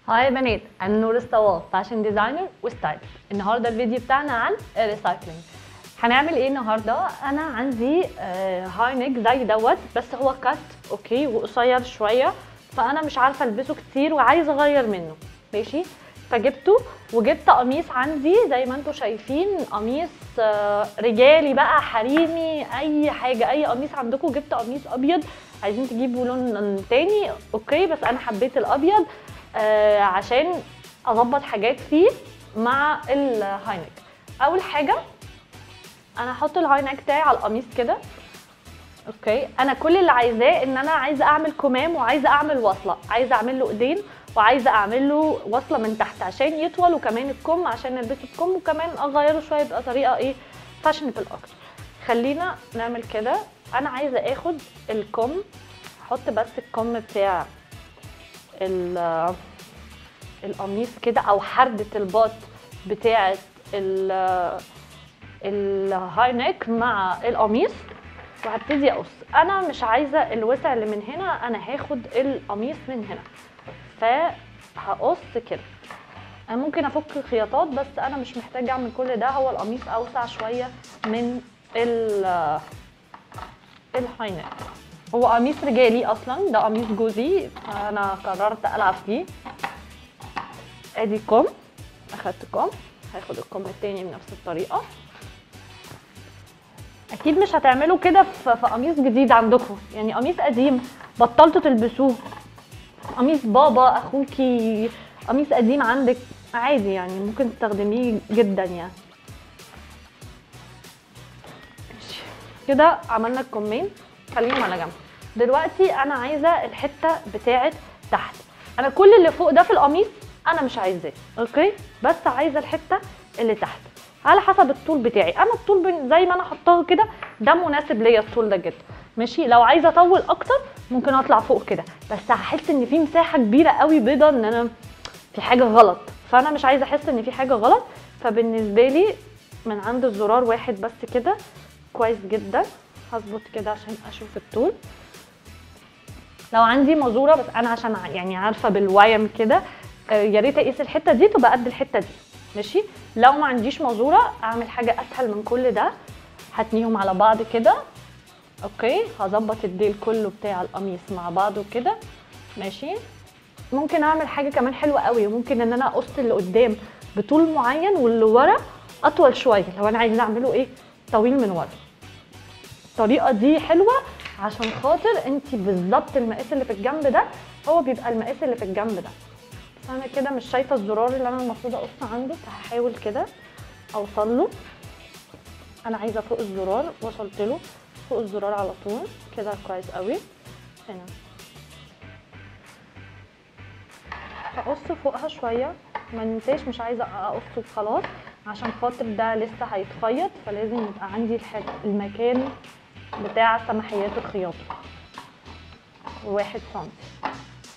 هاي يا بنات انا نور الصواب فاشن ديزاينر وستايل النهارده الفيديو بتاعنا عن الريسايكلينج هنعمل ايه النهارده انا عندي آه، هاي نيك زي دوت بس هو كات اوكي وقصير شويه فانا مش عارفه البسه كتير وعايزه اغير منه ماشي فجبته وجبت قميص عندي زي ما انتم شايفين قميص آه، رجالي بقى حريمي اي حاجه اي قميص عندكم جبت قميص ابيض عايزين تجيبوا لون تاني اوكي بس انا حبيت الابيض آه عشان اظبط حاجات فيه مع الهاي نيك اول حاجه انا هحط الهاي نيك بتاعي على القميص كده اوكي انا كل اللي عايزاه ان انا عايزه اعمل كمام وعايزه اعمل وصله عايزه اعمل له ايدين وعايزه اعمل له وصله من تحت عشان يطول وكمان الكم عشان نلبسه بكم وكمان اغيره شويه يبقى طريقه ايه فاشنبل اكتر خلينا نعمل كده انا عايزه اخد الكم احط بس الكم بتاع ال- القميص كده او حردة الباط بتاعه ال- الهاي نيك مع القميص وهبتدي اقص انا مش عايزه الوسع اللي من هنا انا هاخد القميص من هنا فهقص كده انا ممكن افك الخياطات بس انا مش محتاجه اعمل كل ده هو القميص اوسع شويه من ال الهاي نيك هو قميص رجالي اصلا ده قميص جوزي فانا قررت العب فيه ادي كم اخدت كم هاخد الكم التاني بنفس الطريقه اكيد مش هتعملوا كده في في قميص جديد عندكم يعني قميص قديم بطلتوا تلبسوه قميص بابا اخوكي قميص قديم عندك عادي يعني ممكن تستخدميه جدا يعني ماشي. كده عملنا الكمين خليهم على جنب دلوقتي انا عايزه الحته بتاعه تحت انا كل اللي فوق ده في القميص انا مش عايزاه اوكي بس عايزه الحته اللي تحت على حسب الطول بتاعي انا الطول بن- زي ما انا حطاه كده ده مناسب ليا الطول ده جدا ماشي لو عايزه اطول اكتر ممكن اطلع فوق كده بس هحس ان في مساحه كبيره قوي بيضه ان انا في حاجه غلط فانا مش عايزه احس ان في حاجه غلط فبالنسبه لي من عند الزرار واحد بس كده كويس جدا هظبط كده عشان اشوف الطول لو عندي مزوره بس انا عشان ع- يعني عارفه بالويم كده آه، يا ريت اقيس الحته دي تبقى قد الحته دي ماشي لو ما عنديش مزوره اعمل حاجه اسهل من كل ده هتنيهم على بعض كده اوكي هظبط الديل كله بتاع القميص مع بعضه كده ماشي ممكن اعمل حاجه كمان حلوه قوي ممكن ان انا اقص اللي قدام بطول معين واللي ورا اطول شويه لو انا عايزه اعمله ايه طويل من ورا الطريقه دي حلوه عشان خاطر انت بالظبط المقاس اللي في الجنب ده هو بيبقى المقاس اللي في الجنب ده بس انا كده مش شايفه الزرار اللي انا المفروض اقص عنده فهحاول كده اوصل له انا عايزه فوق الزرار وصلت له فوق الزرار على طول كده كويس قوي هنا هقص فوقها شويه ما ننساش مش عايزه اقصه خلاص عشان خاطر ده لسه هيتخيط فلازم يبقى عندي الحاجة المكان بتاع سماحيات الخياطه واحد سنتي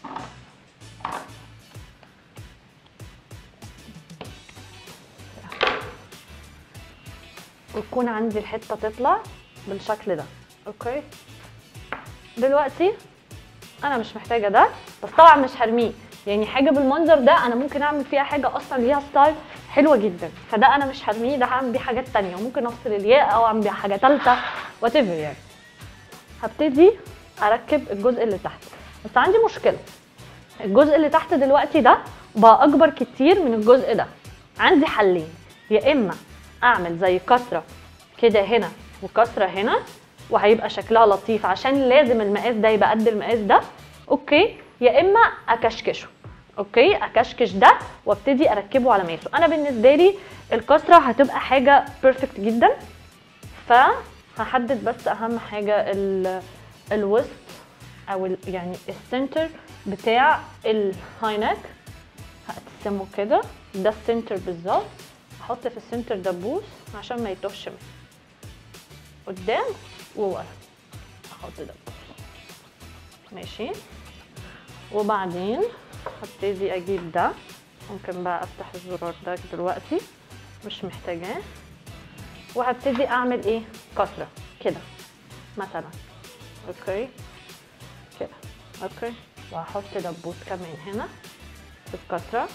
وتكون عندي الحته تطلع بالشكل ده اوكي دلوقتي انا مش محتاجه ده بس طبعا مش هرميه يعني حاجه بالمنظر ده انا ممكن اعمل فيها حاجه اصلا ليها ستايل حلوه جدا فده انا مش هرميه ده هعمل بيه حاجات تانية وممكن افصل الياقه او اعمل بيه حاجه تالتة وات يعني هبتدي اركب الجزء اللي تحت بس عندي مشكله الجزء اللي تحت دلوقتي ده بقى اكبر كتير من الجزء ده عندي حلين يا اما اعمل زي كسره كده هنا وكسره هنا وهيبقى شكلها لطيف عشان لازم المقاس ده يبقى قد المقاس ده اوكي يا اما اكشكشه اوكي اكشكش ده وابتدي اركبه على مقاسه انا بالنسبه لي الكسره هتبقى حاجه بيرفكت جدا فهحدد بس اهم حاجه ال- الوسط او ال- يعني السنتر بتاع الهاي نيك هقسمه كده ده السنتر بالظبط احط في السنتر دبوس عشان ما يتوهش مني قدام وورا احط دبوس ماشي وبعدين هبتدي اجيب ده ممكن بقى افتح الزرار ده دلوقتي مش محتاجاه وهبتدي اعمل ايه كسره كده مثلا اوكي كده اوكي وهحط دبوس كمان هنا في الكسرة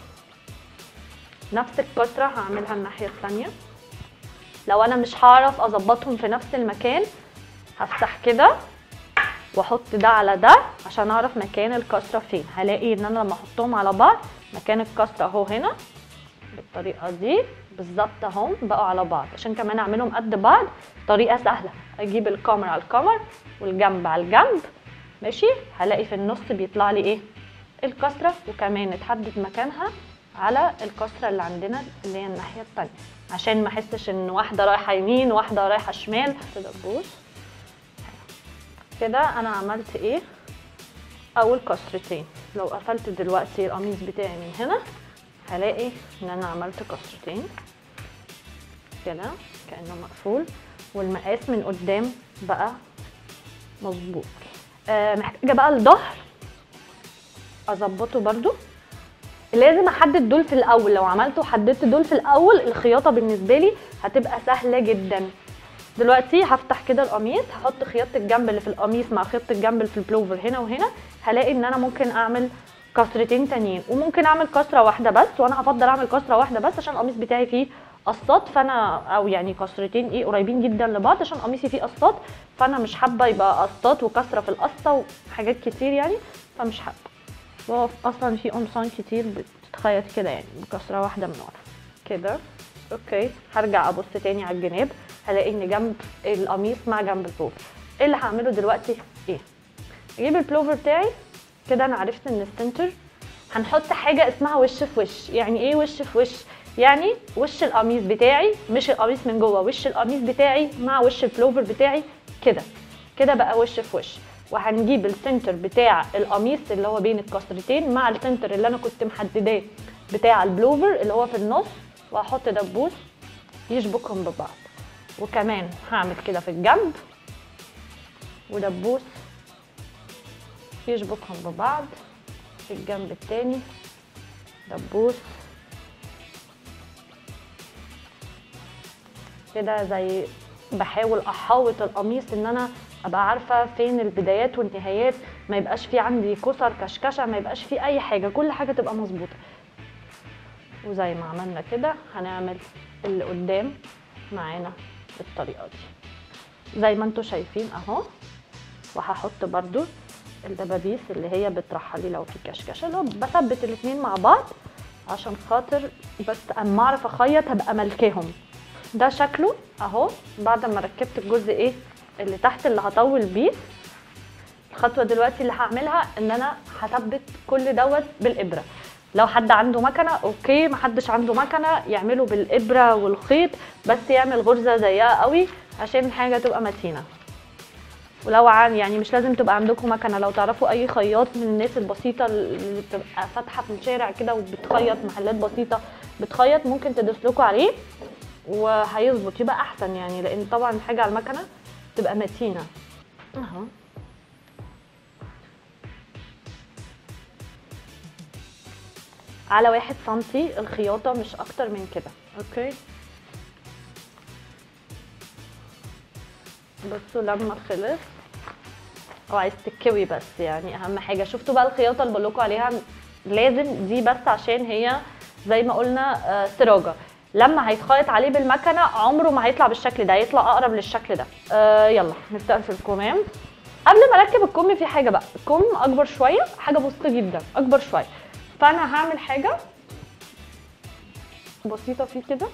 نفس الكسرة هعملها الناحية التانية لو انا مش هعرف اظبطهم في نفس المكان هفتح كده واحط ده على ده عشان اعرف مكان الكسرة فين هلاقي ان انا لما احطهم على بعض مكان الكسرة اهو هنا بالطريقة دي بالظبط اهم بقوا على بعض عشان كمان اعملهم قد بعض طريقة سهلة اجيب الكاميرا على الكاميرا والجنب على الجنب ماشي هلاقي في النص بيطلع لي ايه الكسرة وكمان نتحدد مكانها على الكسرة اللي عندنا اللي هي الناحية التانية عشان ما احسش ان واحدة رايحة يمين واحدة رايحة شمال كده تبوظ كده انا عملت ايه اول كسرتين لو قفلت دلوقتي القميص بتاعي من هنا هلاقي ان انا عملت كسرتين كده كانه مقفول والمقاس من قدام بقى مظبوط آه محتاجه بقى الظهر اظبطه برضو لازم احدد دول في الاول لو عملت وحددت دول في الاول الخياطه بالنسبه لي هتبقى سهله جدا دلوقتي هفتح كده القميص هحط خياطه الجنب اللي في القميص مع خياطه الجنب اللي في البلوفر هنا وهنا هلاقي ان انا ممكن اعمل كسرتين تانيين وممكن اعمل كسره واحده بس وانا هفضل اعمل كسره واحده بس عشان القميص بتاعي فيه قصات فانا او يعني كسرتين ايه قريبين جدا لبعض عشان قميصي فيه قصات فانا مش حابه يبقى قصات وكسره في القصه وحاجات كتير يعني فمش حابه وهو اصلا في قمصان كتير بتتخيط كده يعني بكسره واحده من ورا كده اوكي هرجع ابص تاني على الجناب هلاقي ان جنب القميص مع جنب البلوفر ايه اللي هعمله دلوقتي ايه اجيب البلوفر بتاعي كده انا عرفت ان السنتر هنحط حاجه اسمها وش في وش يعني ايه وش في وش يعني وش القميص بتاعي مش القميص من جوه وش القميص بتاعي مع وش البلوفر بتاعي كده كده بقى وش في وش وهنجيب السنتر بتاع القميص اللي هو بين الكسرتين مع السنتر اللي انا كنت محدداه بتاع البلوفر اللي هو في النص وهحط دبوس يشبكهم ببعض وكمان هعمل كده في الجنب ودبوس يشبكهم ببعض في الجنب التاني دبوس كده زي بحاول احاوط القميص ان انا ابقى عارفه فين البدايات والنهايات ما يبقاش في عندي كسر كشكشه ما يبقاش في اي حاجه كل حاجه تبقى مظبوطه وزي ما عملنا كده هنعمل اللي قدام معانا بالطريقه دي زي ما انتم شايفين اهو وهحط برده الدبابيس اللي هي بترحلي لو في كشكشه اللي هو بثبت الاثنين مع بعض عشان خاطر بس اما اعرف اخيط هبقى ملكاهم ده شكله اهو بعد ما ركبت الجزء ايه اللي تحت اللي هطول بيه الخطوه دلوقتي اللي هعملها ان انا هثبت كل دوت بالابره لو حد عنده مكنه اوكي محدش عنده مكنه يعمله بالابره والخيط بس يعمل غرزه ضيقه قوي عشان الحاجه تبقى متينه ولو عن يعني مش لازم تبقى عندكم مكنه لو تعرفوا اي خياط من الناس البسيطه اللي بتبقى فاتحه في الشارع كده وبتخيط محلات بسيطه بتخيط ممكن تدوسلكوا عليه وهيظبط يبقى احسن يعني لان طبعا الحاجه على المكنه تبقى متينه اهو على واحد سنتي الخياطه مش اكتر من كده اوكي بصوا لما خلص هو عايز تكوي بس يعني اهم حاجه شفتوا بقى الخياطه اللي بقول لكم عليها لازم دي بس عشان هي زي ما قلنا آه سراجه لما هيتخيط عليه بالمكنه عمره ما هيطلع بالشكل ده هيطلع اقرب للشكل ده آه يلا نبدا في الكمام قبل ما اركب الكم في حاجه بقى الكم اكبر شويه حاجه بسيطه جدا اكبر شويه فانا هعمل حاجه بسيطه فيه كده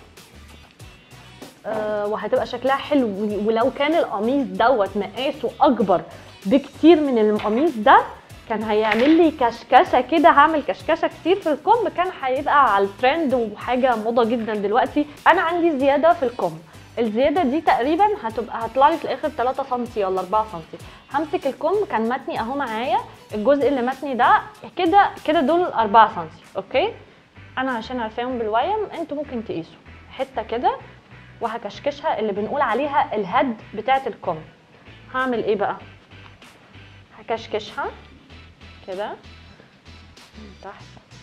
آه وهتبقى شكلها حلو ولو كان القميص دوت مقاسه اكبر بكتير من القميص ده كان هيعمل لي كشكشه كده هعمل كشكشه كتير في الكم كان هيبقى على الترند وحاجه موضه جدا دلوقتي انا عندي زياده في الكم الزياده دي تقريبا هتبقى هطلع لي في الاخر 3 سم ولا 4 سم همسك الكم كان متني اهو معايا الجزء اللي متني ده كده كده دول 4 سم اوكي انا عشان عارفاهم بالويم انتوا ممكن تقيسوا حته كده وهكشكشها اللي بنقول عليها الهد بتاعه الكم هعمل ايه بقى هكشكشها كده من تحت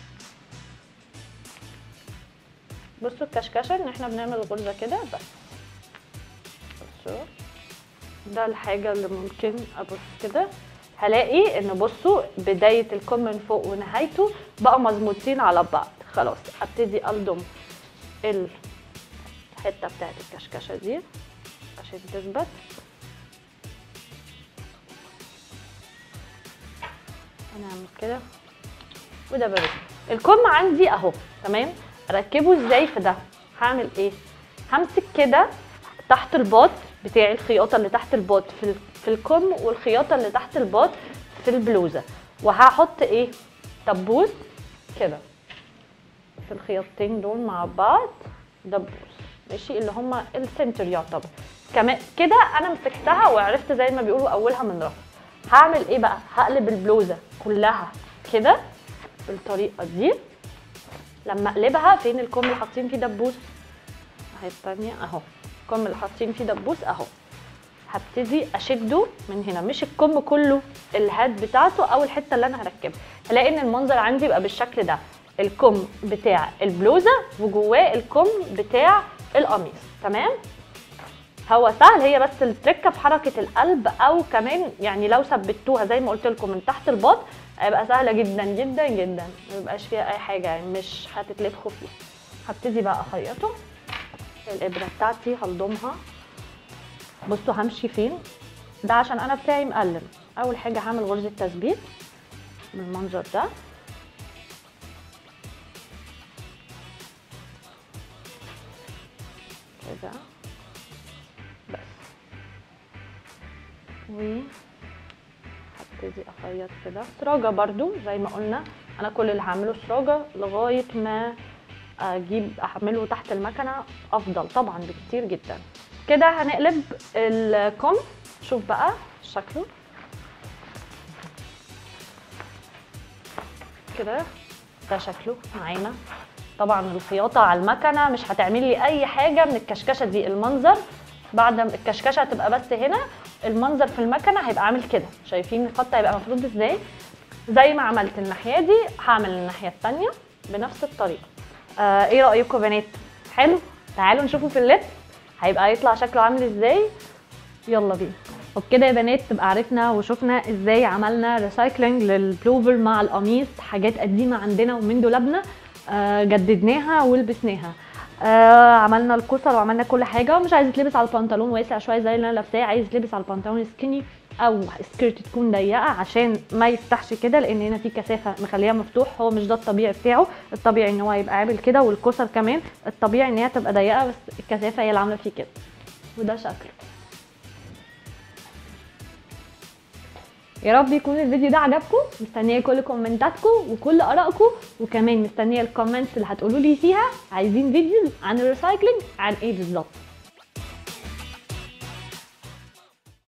بصوا الكشكشه ان احنا بنعمل غرزه كده بس بصوا ده الحاجه اللي ممكن ابص كده هلاقي ان بصوا بدايه الكم من فوق ونهايته بقوا مظبوطين على بعض خلاص ابتدي الضم الحته بتاعت الكشكشه دي عشان تثبت هنعمل كده وده برد الكم عندي اهو تمام اركبه ازاي في ده هعمل ايه همسك كده تحت الباط بتاعي الخياطه اللي تحت الباط في في الكم والخياطه اللي تحت الباط في البلوزه وهحط ايه دبوس كده في الخياطتين دول مع بعض دبوس ماشي اللي هما السنتر يعتبر كمان كده انا مسكتها وعرفت زي ما بيقولوا اولها من رفع هعمل ايه بقى هقلب البلوزه كلها كده بالطريقه دي لما اقلبها فين الكم اللي حاطين فيه دبوس اهي الثانيه اهو الكم اللي حاطين فيه دبوس اهو هبتدي اشده من هنا مش الكم كله الهاد بتاعته او الحته اللي انا هركبها هلاقي ان المنظر عندي يبقى بالشكل ده الكم بتاع البلوزه وجواه الكم بتاع القميص تمام هو سهل هي بس التركه في حركه القلب او كمان يعني لو ثبتوها زي ما قلت لكم من تحت الباط هيبقى سهله جدا جدا جدا ما يبقاش فيها اي حاجه يعني مش هتتلبخوا فيها هبتدي بقى اخيطه الابره بتاعتي هلضمها بصوا همشي فين ده عشان انا بتاعي مقلم اول حاجه هعمل غرزه تثبيت بالمنظر ده كده بس و هبتدي اخيط كده سراجه برضو زي ما قلنا انا كل اللي هعمله سراجه لغايه ما اجيب اعمله تحت المكنه افضل طبعا بكتير جدا كده هنقلب الكم شوف بقى شكله كده ده شكله معانا طبعا الخياطه على المكنه مش هتعمل لي اي حاجه من الكشكشه دي المنظر بعد ما الكشكشه هتبقى بس هنا المنظر في المكنه هيبقى عامل كده شايفين الخط هيبقى مفروض ازاي زي ما عملت الناحيه دي هعمل الناحيه الثانيه بنفس الطريقه آه ايه رايكم يا بنات حلو تعالوا نشوفه في اللبس هيبقى يطلع شكله عامل ازاي يلا بينا وبكده يا بنات تبقى عرفنا وشفنا ازاي عملنا ريسايكلينج للبلوفر مع القميص حاجات قديمه عندنا ومن دولابنا آه جددناها ولبسناها آه عملنا الكسر وعملنا كل حاجه مش عايز يتلبس على البنطلون واسع شويه زي اللي انا لابساه عايز يتلبس على البنطلون سكيني او سكيرت تكون ضيقه عشان ما يفتحش كده لان هنا في كثافه مخليها مفتوح هو مش ده الطبيعي بتاعه الطبيعي ان هو يبقى عامل كده والكسر كمان الطبيعي ان هي تبقى ضيقه بس الكثافه هي اللي عامله فيه كده وده شكله يا رب يكون الفيديو ده عجبكم مستنيه كل كومنتاتكم وكل ارائكم وكمان مستنيه الكومنتس اللي هتقولوا لي فيها عايزين فيديوز عن الريسايكلينج عن ايه بالظبط